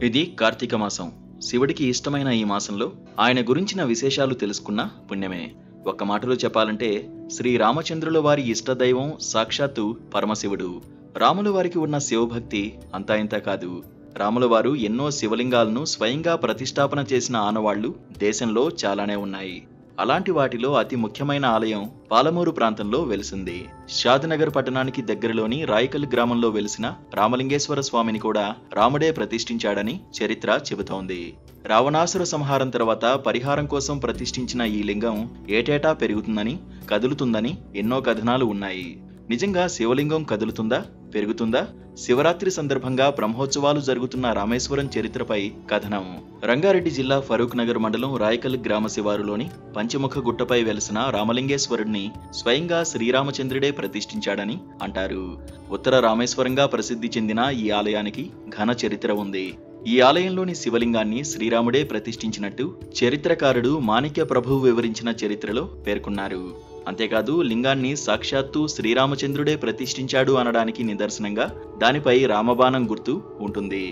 ఇది కార్తీక మాసం శివుడికి ఇష్టమైన ఈ మాసంలో ఆయన గురించిన విశేషాలు తెలుసుకున్న పుణ్యమే ఒక్క మాటలో చెప్పాలంటే శ్రీ రామచంద్రుల వారి ఇష్టదైవం సాక్షాత్తు పరమశివుడు రాముల వారికి ఉన్న శివభక్తి అంతా ఇంతా కాదు రాముల వారు ఎన్నో శివలింగాలను స్వయంగా ప్రతిష్టాపన చేసిన ఆనవాళ్లు దేశంలో చాలానే ఉన్నాయి అలాంటి వాటిలో అతి ముఖ్యమైన ఆలయం పాలమూరు ప్రాంతంలో వెలిసింది షాద్నగర్ పట్టణానికి దగ్గరలోని రాయకల్ గ్రామంలో వెలిసిన రామలింగేశ్వర స్వామిని కూడా రాముడే ప్రతిష్ఠించాడని చరిత్ర చెబుతోంది రావణాసుర సంహారం తర్వాత పరిహారం కోసం ప్రతిష్ఠించిన ఈ లింగం ఏటేటా పెరుగుతుందని కదులుతుందని ఎన్నో కథనాలు ఉన్నాయి నిజంగా శివలింగం కదులుతుందా పెరుగుతుందా శివరాత్రి సందర్భంగా బ్రహ్మోత్సవాలు జరుగుతున్న రామేశ్వరం చరిత్రపై కథనం రంగారెడ్డి జిల్లా ఫరూక్ నగర్ మండలం రాయకల్ గ్రామ శివారులోని పంచముఖ గుట్టపై వెలిసిన రామలింగేశ్వరుడిని స్వయంగా శ్రీరామచంద్రుడే ప్రతిష్ఠించాడని అంటారు ఉత్తర రామేశ్వరంగా ప్రసిద్ధి చెందిన ఈ ఆలయానికి ఘన చరిత్ర ఉంది ఈ ఆలయంలోని శివలింగాన్ని శ్రీరాముడే ప్రతిష్ఠించినట్టు చరిత్రకారుడు మాణిక్య ప్రభువు వివరించిన చరిత్రలో పేర్కొన్నారు అంతేకాదు లింగాన్ని సాక్షాత్తు శ్రీరామచంద్రుడే ప్రతిష్ఠించాడు అనడానికి నిదర్శనంగా దానిపై రామబాణం గుర్తు ఉంటుంది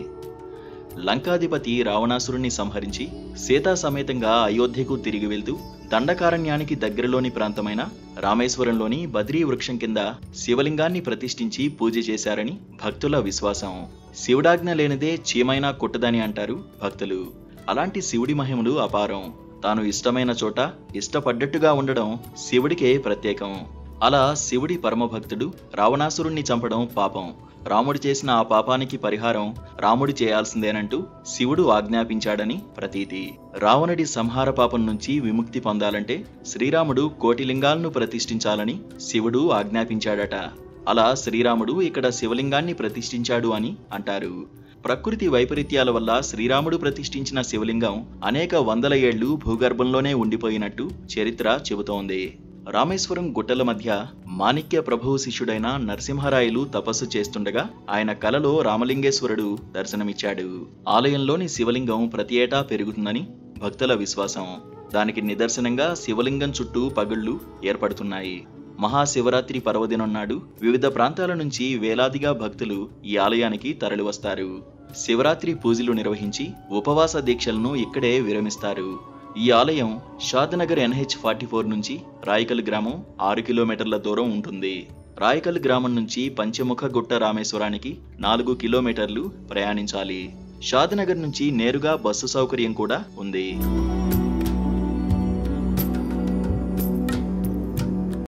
లంకాధిపతి రావణాసురుణ్ణి సంహరించి సీతా సమేతంగా అయోధ్యకు తిరిగి వెళ్తూ దండకారణ్యానికి దగ్గరలోని ప్రాంతమైన రామేశ్వరంలోని బద్రీ వృక్షం కింద శివలింగాన్ని ప్రతిష్ఠించి పూజ చేశారని భక్తుల విశ్వాసం శివుడాజ్ఞ లేనిదే చీమైనా కుట్టదని అంటారు భక్తులు అలాంటి శివుడి మహిమలు అపారం తాను ఇష్టమైన చోట ఇష్టపడ్డట్టుగా ఉండడం శివుడికే ప్రత్యేకం అలా శివుడి పరమభక్తుడు రావణాసురుణ్ణి చంపడం పాపం రాముడు చేసిన ఆ పాపానికి పరిహారం రాముడు చేయాల్సిందేనంటూ శివుడు ఆజ్ఞాపించాడని ప్రతీతి రావణుడి సంహార పాపం నుంచి విముక్తి పొందాలంటే శ్రీరాముడు కోటి లింగాలను ప్రతిష్ఠించాలని శివుడు ఆజ్ఞాపించాడట అలా శ్రీరాముడు ఇక్కడ శివలింగాన్ని ప్రతిష్ఠించాడు అని అంటారు ప్రకృతి వైపరీత్యాల వల్ల శ్రీరాముడు ప్రతిష్ఠించిన శివలింగం అనేక వందల ఏళ్లు భూగర్భంలోనే ఉండిపోయినట్టు చరిత్ర చెబుతోంది రామేశ్వరం గుట్టల మధ్య మాణిక్య ప్రభువు శిష్యుడైన నరసింహరాయలు తపస్సు చేస్తుండగా ఆయన కలలో రామలింగేశ్వరుడు దర్శనమిచ్చాడు ఆలయంలోని శివలింగం ప్రతి ఏటా పెరుగుతుందని భక్తుల విశ్వాసం దానికి నిదర్శనంగా శివలింగం చుట్టూ పగుళ్లు ఏర్పడుతున్నాయి మహాశివరాత్రి పర్వదినం నాడు వివిధ ప్రాంతాల నుంచి వేలాదిగా భక్తులు ఈ ఆలయానికి తరలివస్తారు శివరాత్రి పూజలు నిర్వహించి ఉపవాస దీక్షలను ఇక్కడే విరమిస్తారు ఈ ఆలయం షాద్నగర్ ఎన్హెచ్ ఫార్టీ ఫోర్ నుంచి రాయకల్ గ్రామం ఆరు కిలోమీటర్ల దూరం ఉంటుంది రాయకల్ గ్రామం నుంచి పంచముఖ గుట్ట రామేశ్వరానికి నాలుగు కిలోమీటర్లు ప్రయాణించాలి షాద్నగర్ నుంచి నేరుగా బస్సు సౌకర్యం కూడా ఉంది